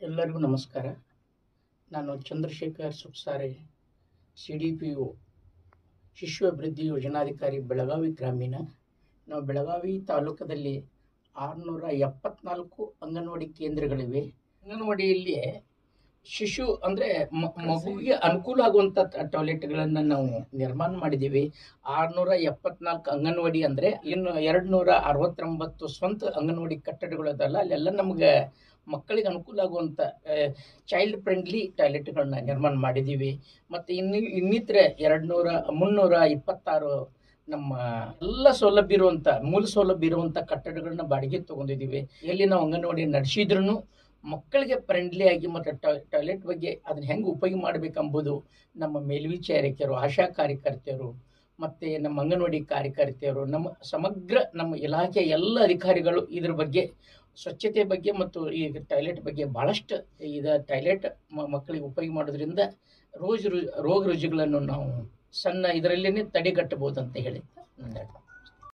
ಎಲ್ಲರಿಗೂ ನಮಸ್ಕಾರ ನಾನು ಚಂದ್ರಶೇಖರ್ ಸುಕ್ಸಾರೆ ಸಿ ಡಿ ಪಿ ಒ ಶಿಶು ಅಭಿವೃದ್ಧಿ ಯೋಜನಾಧಿಕಾರಿ ಬೆಳಗಾವಿ ಗ್ರಾಮೀಣ ನಾವು ಬೆಳಗಾವಿ ತಾಲೂಕದಲ್ಲಿ ಆರುನೂರ ಎಪ್ಪತ್ನಾಲ್ಕು ಅಂಗನವಾಡಿ ಕೇಂದ್ರಗಳಿವೆ ಅಂಗನವಾಡಿಯಲ್ಲಿ ಶಿಶು ಅಂದರೆ ಮಗುವಿಗೆ ಅನುಕೂಲ ಆಗುವಂಥ ಟಾಯ್ಲೆಟ್ಗಳನ್ನು ನಾವು ನಿರ್ಮಾಣ ಮಾಡಿದ್ದೀವಿ ಆರುನೂರ ಎಪ್ಪತ್ನಾಲ್ಕು ಅಂಗನವಾಡಿ ಅಂದರೆ ಇನ್ನು ಎರಡು ನೂರ ಅರವತ್ತೊಂಬತ್ತು ಸ್ವಂತ ಅಂಗನವಾಡಿ ಕಟ್ಟಡಗಳು ಅದಲ್ಲ ಅಲ್ಲೆಲ್ಲ ನಮಗೆ ಮಕ್ಕಳಿಗೆ ಅನುಕೂಲ ಆಗುವಂಥ ಚೈಲ್ಡ್ ಫ್ರೆಂಡ್ಲಿ ಟಾಯ್ಲೆಟ್ಗಳನ್ನ ನಿರ್ಮಾಣ ಮಾಡಿದ್ದೀವಿ ಮತ್ತು ಇನ್ನು ಇನ್ನಿತರೆ ಎರಡು ನೂರ ಮುನ್ನೂರ ಇಪ್ಪತ್ತಾರು ನಮ್ಮ ಎಲ್ಲ ಸೌಲಭ್ಯ ಇರುವಂಥ ಮೂಲ ಸೌಲಭ್ಯ ಇರುವಂಥ ಕಟ್ಟಡಗಳನ್ನ ಬಾಡಿಗೆ ತೊಗೊಂಡಿದ್ದೀವಿ ಎಲ್ಲಿ ನಾವು ಅಂಗನವಾಡಿ ನಡೆಸಿದ್ರೂ ಮಕ್ಕಳಿಗೆ ಫ್ರೆಂಡ್ಲಿ ಆಗಿ ಮತ್ತು ಟಾಯ್ಲೆಟ್ ಬಗ್ಗೆ ಅದನ್ನ ಹೆಂಗೆ ಉಪಯೋಗ ಮಾಡಬೇಕೆಂಬುದು ನಮ್ಮ ಮೇಲ್ವಿಚಾರಕಿಯರು ಆಶಾ ಕಾರ್ಯಕರ್ತೆಯರು ಮತ್ತು ನಮ್ಮ ಅಂಗನವಾಡಿ ಕಾರ್ಯಕರ್ತೆಯರು ನಮ್ಮ ಸಮಗ್ರ ನಮ್ಮ ಇಲಾಖೆಯ ಎಲ್ಲ ಅಧಿಕಾರಿಗಳು ಇದ್ರ ಬಗ್ಗೆ ಸ್ವಚ್ಛತೆ ಬಗ್ಗೆ ಮತ್ತು ಈ ಟಾಯ್ಲೆಟ್ ಬಗ್ಗೆ ಭಾಳಷ್ಟು ಇದು ಟಾಯ್ಲೆಟ್ ಮಕ್ಕಳಿಗೆ ಉಪಯೋಗ ಮಾಡೋದ್ರಿಂದ ರೋಜ್ ರು ರೋಗ ರುಜಿಗಳನ್ನು ನಾವು ಸಣ್ಣ ಇದರಲ್ಲೇ ತಡೆಗಟ್ಟಬಹುದು ಅಂತ ಹೇಳಿ ನನ್ನ